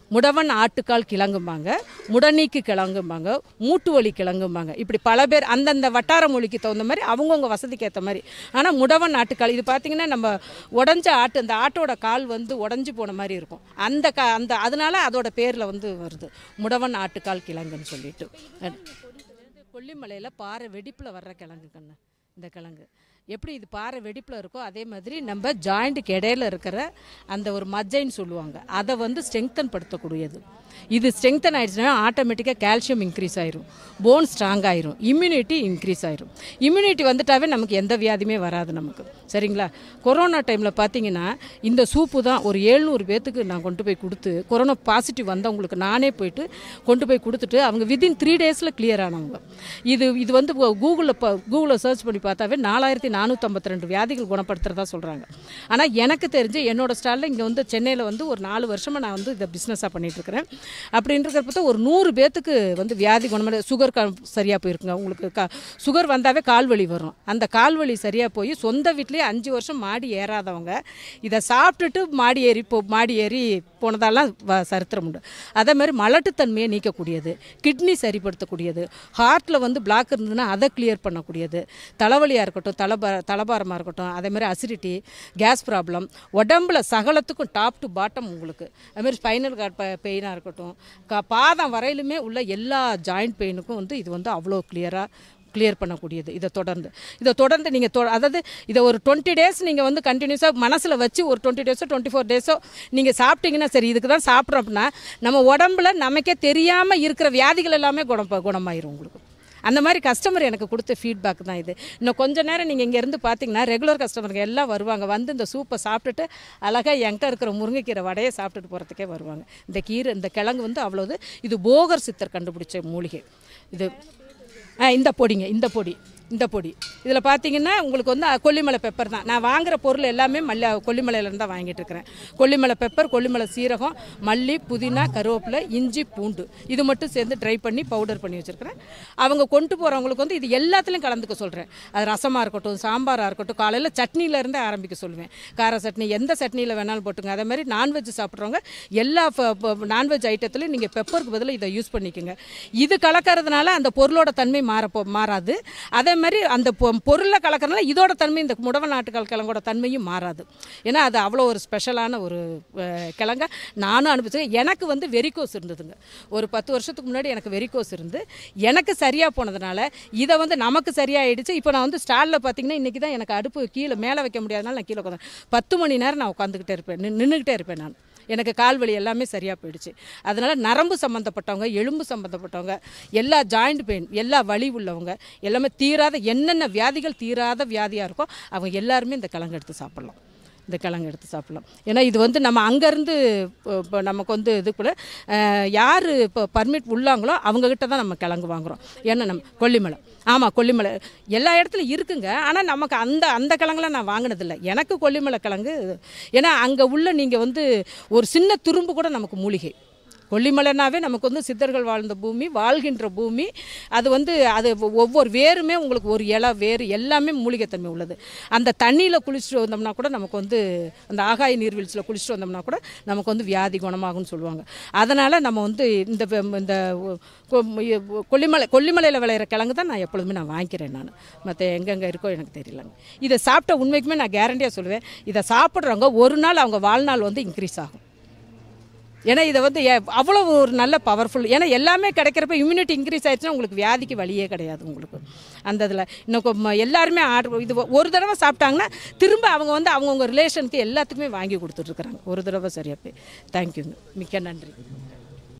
முடவன் ஆட்டுக்கால் கிழங்கும்பாங்க முடநீக்கு கிழங்கும்பாங்க மூட்டு வலி கிழங்கும்பாங்க இப்படி பல பேர் அந்தந்த வட்டார மொழிக்கு தகுந்த மாதிரி அவங்கவுங்க வசதிக்கு ஏற்ற மாதிரி ஆனால் முடவன் ஆட்டுக்கால் இது பார்த்திங்கன்னா நம்ம உடஞ்ச ஆட்டு அந்த ஆட்டோட கால் வந்து உடஞ்சி போன மாதிரி இருக்கும் அந்த கா அந்த அதனால அதோட பேரில் வந்து வருது முடவன் ஆட்டுக்கால் கிழங்குன்னு சொல்லிட்டு கொல்லிமலையில் பாறை வெடிப்பில் வர்ற கிழங்கு கண்ணு இந்த கிழங்கு எப்படி இது பாறை வெடிப்பில் இருக்கோ அதே மாதிரி நம்ம ஜாயிண்ட்டுக்கு இடையில இருக்கிற அந்த ஒரு மஜ்ஜைன்னு சொல்லுவாங்க அதை வந்து ஸ்ட்ரெங்தன் படுத்தக்கூடியது இது ஸ்ட்ரெங்தன் ஆயிடுச்சுன்னா ஆட்டோமேட்டிக்காக கால்சியம் இன்க்ரீஸ் ஆயிரும் போன் ஸ்ட்ராங் ஆயிரும் இம்யூனிட்டி இன்க்ரீஸ் ஆயிரும் இம்யூனிட்டி வந்துட்டாவே நமக்கு எந்த வியாதியுமே வராது நமக்கு சரிங்களா கொரோனா டைமில் பார்த்தீங்கன்னா இந்த சூப்பு தான் ஒரு ஏழ்நூறு பேத்துக்கு நான் கொண்டு போய் கொடுத்து கொரோனா பாசிட்டிவ் வந்தவங்களுக்கு நானே போயிட்டு கொண்டு போய் கொடுத்துட்டு அவங்க வித்தின் த்ரீ டேஸில் கிளியர் ஆனவங்க இது இது வந்து கூகுளில் இப்போ கூகுளில் சர்ச் பண்ணி பார்த்தாவே நாலாயிரத்தி நானூற்றம்பத்தி ரெண்டு வியாதிகள் குணப்படுத்துறதா சொல்கிறாங்க ஆனால் எனக்கு தெரிஞ்சு என்னோட ஸ்டாலில் இங்கே வந்து சென்னையில் வந்து ஒரு நாலு வருஷமாக நான் வந்து இதை பிஸ்னஸாக பண்ணிகிட்ருக்கிறேன் அப்படின்றப்ப ஒரு நூறு பேத்துக்கு வந்து வியாதி குணமடை சுகர் க சரியாக போயிருக்குங்க உங்களுக்கு கா சுகர் வந்தாவே கால்வலி வரும் அந்த கால்வலி சரியாக போய் சொந்த வீட்லேயே அஞ்சு வருஷம் மாடி ஏறாதவங்க இதை சாப்பிட்டுட்டு மாடி ஏறி போ மாடி ஏறி போனதெல்லாம் வ சரித்திரம் உண்டு அதே மாதிரி மலட்டுத்தன்மையை நீக்கக்கூடியது கிட்னி சரிப்படுத்தக்கூடியது ஹார்ட்டில் வந்து பிளாக் இருந்ததுன்னா அதை கிளியர் பண்ணக்கூடியது தலைவலியாக இருக்கட்டும் தலபா தலபாரமாக இருக்கட்டும் அதே மாதிரி அசிடிட்டி கேஸ் ப்ராப்ளம் உடம்புல சகலத்துக்கும் டாப் டு பாட்டம் உங்களுக்கு அதுமாதிரி ஸ்பைனல் கார்ட் பெயினாக இருக்கட்டும் க பாதம் வரையிலுமே உள்ள எல்லா ஜாயிண்ட் பெயினுக்கும் வந்து இது வந்து அவ்வளோ கிளியராக கிளியர் பண்ணக்கூடியது இதை தொடர்ந்து இதை தொடர்ந்து நீங்கள் தொ அதாவது இதை ஒரு டுவெண்ட்டி டேஸ் நீங்கள் வந்து கண்டினியூஸாக மனசில் வச்சு ஒரு டுவெண்ட்டி டேஸோ டுவெண்ட்டி ஃபோர் டேஸோ நீங்கள் சாப்பிட்டீங்கன்னா சரி இதுக்கு தான் சாப்பிட்றோம் அப்படின்னா நம்ம உடம்புல நமக்கே தெரியாமல் இருக்கிற வியாதிகள் எல்லாமே குணம் குணமாயிரும் உங்களுக்கு அந்த மாதிரி கஸ்டமர் எனக்கு கொடுத்த ஃபீட்பேக் தான் இது இன்னும் கொஞ்ச நேரம் நீங்கள் இங்கேருந்து பார்த்தீங்கன்னா ரெகுலர் கஸ்டமருங்க எல்லாம் வருவாங்க வந்து இந்த சூப்பை சாப்பிட்டுட்டு அழகாக என்கிட்ட இருக்கிற முருங்கைக்கீரை வடையை சாப்பிட்டுட்டு போகிறதுக்கே வருவாங்க இந்த கீரை இந்த கிழங்கு வந்து அவ்வளோது இது போகர் சித்தர் கண்டுபிடிச்ச மூலிகை இது ஆ இந்த பொடிங்க இந்த பொடி இந்த பொடி இதில் பார்த்தீங்கன்னா உங்களுக்கு வந்து அஹ், கொல்லிமலை பெப்பர் தான் நான் வாங்குற பொருள் எல்லாமே மல்லி கொல்லிமலையிலேருந்து தான் வாங்கிட்டு இருக்கிறேன் கொல்லிமலை பெப்பர் கொல்லிமலை சீரகம் மல்லி புதினா கருவேப்பிலை இஞ்சி பூண்டு இது மட்டும் சேர்ந்து ட்ரை பண்ணி பவுடர் பண்ணி வச்சுருக்கிறேன் அவங்க கொண்டு போகிறவங்களுக்கு வந்து இது எல்லாத்துலேயும் கலந்துக்க சொல்கிறேன் அது ரசமாக இருக்கட்டும் சாம்பாராக இருக்கட்டும் காலையில் சட்னியிலேருந்தே ஆரம்பிக்க சொல்லுவேன் கார சட்னி எந்த சட்னியில் வேணாலும் போட்டுங்க அதே மாதிரி நான்வெஜ் சாப்பிட்றவங்க எல்லா நான்வெஜ் ஐட்டத்துலையும் நீங்கள் பெப்பருக்கு பதிலாக இதை யூஸ் பண்ணிக்கோங்க இது கலக்கறதுனால அந்த பொருளோட தன்மை மாற போ- மாறாது அதே மாதிரி அந்த பொ- பொருளை கலக்கறதுனால இதோட தன்மை இந்த முடவ நாட்டுக்கால் கிழங்கோட தன்மையும் மாறாது ஏன்னா அது அவ்வளோ ஒரு ஸ்பெஷலான ஒரு அஹ், கிழங்க நானும் அனுப்பிச்சேன் எனக்கு வந்து வெரிகோஸ் இருந்ததுங்க ஒரு பத்து வருஷத்துக்கு முன்னாடி எனக்கு வெரிகோஸ் இருந்து எனக்கு சரியாக போனதுனால இதை வந்து நமக்கு சரியாயிடுச்சு இப்போ நான் வந்து ஸ்டாலில் பார்த்தீங்கன்னா இன்றைக்கி தான் எனக்கு அடுப்பு கீழே மேலே வைக்க முடியாதனால நான் கீழே உட்காந்து பத்து மணி நேரம் நான் உட்காந்துக்கிட்டே இருப்பேன் நின்றுக்கிட்டே இருப்பேன் நான் எனக்கு கால் வலி எல்லாமே சரியாக போயிடுச்சு அதனால் நரம்பு சம்மந்தப்பட்டவங்க எலும்பு சம்மந்தப்பட்டவங்க எல்லா ஜாயிண்ட் பெயின் எல்லா வலி உள்ளவங்க எல்லாமே தீராத என்னென்ன வியாதிகள் தீராத வியாதியாக இருக்கோ அவங்க எல்லாருமே இந்த கிழங்கு எடுத்து சாப்பிட்லாம் இந்த கிழங்கு எடுத்து சாப்பிட்லாம் ஏன்னா இது வந்து நம்ம அங்கேருந்து இப்போ நமக்கு வந்து இது கூட யார் இப்போ பர்மிட் உள்ளாங்களோ அவங்கக்கிட்ட தான் நம்ம கிழங்கு வாங்குகிறோம் ஏன்னா நம்ம கொல்லிமலை ஆமாம் கொல்லிமலை எல்லா இடத்துலையும் இருக்குங்க ஆனால் நமக்கு அந்த அந்த கிழங்குலாம் நான் வாங்கினதில்ல எனக்கு கொல்லிமலை கிழங்கு ஏன்னா அங்கே உள்ள நீங்கள் வந்து ஒரு சின்ன துரும்பு கூட நமக்கு மூலிகை கொல்லிமலைனாவே நமக்கு வந்து சித்தர்கள் வாழ்ந்த பூமி வாழ்கின்ற பூமி அது வந்து அது ஒவ்வொரு வேருமே உங்களுக்கு ஒரு இலை வேறு எல்லாமே மூலிகைத்தன்மை உள்ளது அந்த தண்ணியில் குளிச்சுட்டு வந்தோம்னா கூட நமக்கு வந்து அந்த ஆகாய நீர்வீழ்ச்சியில் குளிச்சுட்டு வந்தோம்னா கூட நமக்கு வந்து வியாதி குணமாகும்னு சொல்லுவாங்க அதனால் நம்ம வந்து இந்த வெ- இந்த கொ- கொல்லிமலை கொல்லிமலையில் விளையிற கிழங்கு தான் நான் எப்பொழுதுமே நான் வாங்கிக்கிறேன் நான் மற்ற எங்கெங்கே இருக்கோ எனக்கு தெரியலங்க இதை சாப்பிட்ட உண்மைக்குமே நான் கேரண்டியாக சொல்லுவேன் இதை சாப்பிட்றவங்க ஒரு நாள் அவங்க வாழ்நாள் வந்து இன்க்ரீஸ் ஆகும் ஏன்னா இதை வந்து எ- அவ்வளோ ஒரு நல்ல பவர்ஃபுல் ஏன்னா எல்லாமே கிடைக்கிறப்ப இம்யூனிட்டி இன்க்ரீஸ் ஆயிடுச்சுன்னா உங்களுக்கு வியாதிக்கு வழியே கிடையாது உங்களுக்கு அந்த இதில் இன்னும் கொ- ம- எல்லாருமே ஆர்டர் இது ஒரு தடவை சாப்பிட்டாங்கன்னா திரும்ப அவங்க வந்து அவங்கவுங்க ரிலேஷனுக்கு எல்லாத்துக்குமே வாங்கி கொடுத்துட்ருக்குறாங்க ஒரு தடவை சரியாக போய் தேங்க்யூங்க மிக்க நன்றி